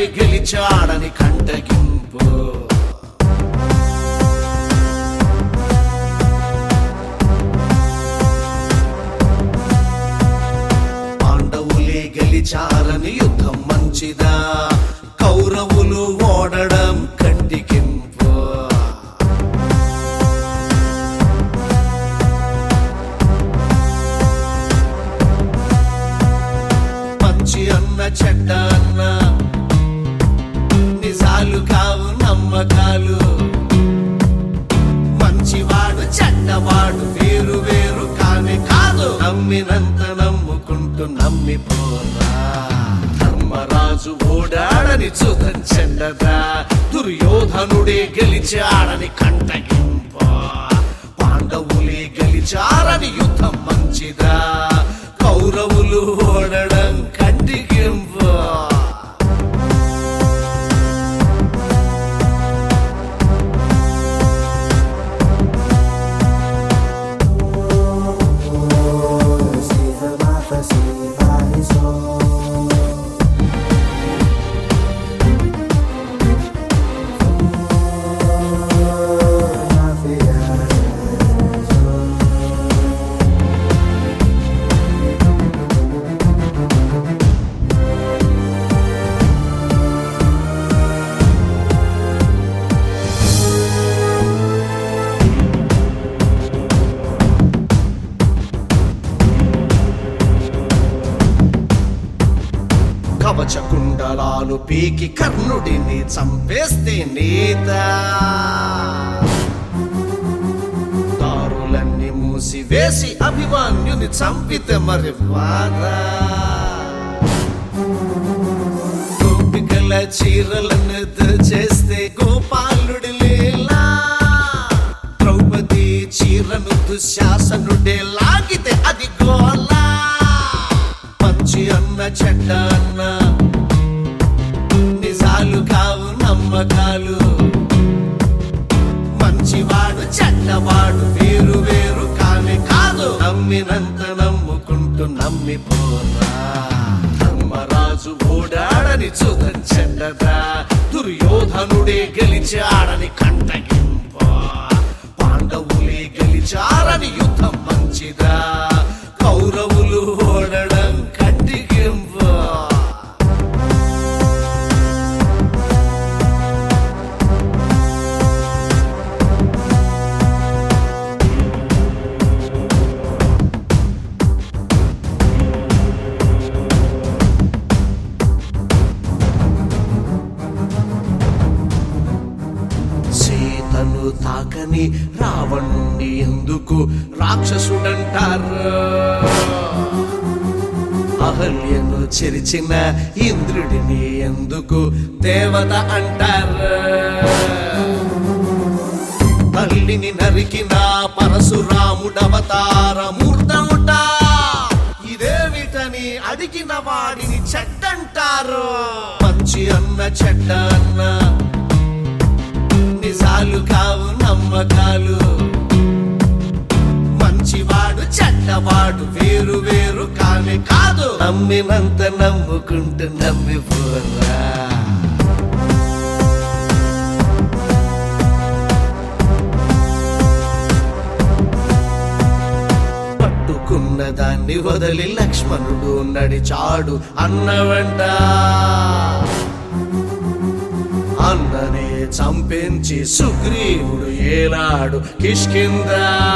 గెలిచాడని కంటగింపు పాండవులే గెలిచారని యుద్ధం మంచిదా కౌరవులు ఓడడం కంటికింపు మంచి అన్న చెడ్డ అన్న నిజాలు కావు నమ్మకాలు మంచివాడు చెడ్డవాడు వేరు వేరు కానే కాదు నమ్మినంత నమ్ముకుంటూ నమ్మిపోరా ధర్మరాజు ఓడాడని చూతం చెడ్డదా దుర్యోధనుడే గెలిచాడని కంటగింప పాండవులే గెలిచారని యుద్ధం మంచిదా కౌరవులు ఓడడం కంటికింప Siva Mata Siva Iso కవచ కుండలాలు పీకి కర్ణుడిని చంపేస్తే నేత దారులన్నీ మూసివేసి అభిమాన్యుని చంపితే మరి బాధ గోపికల చీరలను చేస్తే గోపాలుడి లీలా ద్రౌపది చీరను దుశ్శాసనుడే లాగితే అది గోలా మంచి అన్న చెడ్డ అన్న నిజాలు కావు నమ్మకాలు మంచివాడు చెడ్డవాడు వేరు వేరు కానే కాదు నమ్మినంత నమ్ముకుంటూ నమ్మిపోరా ధర్మరాజు ఓడాడని చూతం చెడ్డదా దుర్యోధనుడే గెలిచాడని కంటగింప పాండవులే గెలిచారని యుద్ధం మంచిదా కౌరవులు ఓడడం కంటికింప సీతను తాకని రావణుణ్ణి ఎందుకు రాక్షసుడంటారు అహల్యను చెరిచిన ఇంద్రుడిని ఎందుకు దేవత అంటారు తల్లిని నరికిన పరశురాముడవతార మూర్తముట ఇదేమిటని అడిగిన వాడిని చెడ్డంటారు మంచి అన్న చెడ్డ అన్న నిజాలు కావు నమ్మకాలు మంచివాడు చెడ్డవాడు వేరు వేరు కానే కాదు నమ్మినంత నమ్ముకుంటూ నమ్మిపోరా పట్టుకున్న దాన్ని వదిలి లక్ష్మణుడు నడిచాడు అన్నవంట అన్ననే చంపించి సుగ్రీవుడు ఏలాడు కిష్కింద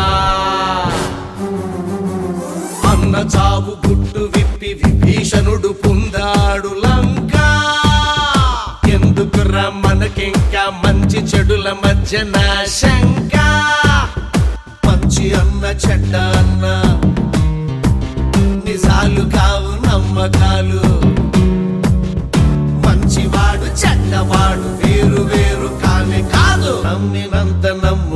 అన్న చావు గుట్టు విప్పి విభీషణుడు పొందాడు లంక ఎందుకురా మనకింకా మంచి చెడుల మధ్యన శంక మంచి అన్న చెడ్డ అన్న నిజాలు కావు నమ్మకాలు మంచివాడు చెడ్డవాడు వేరు వేరు కానే కాదు నమ్మినంత నమ్ము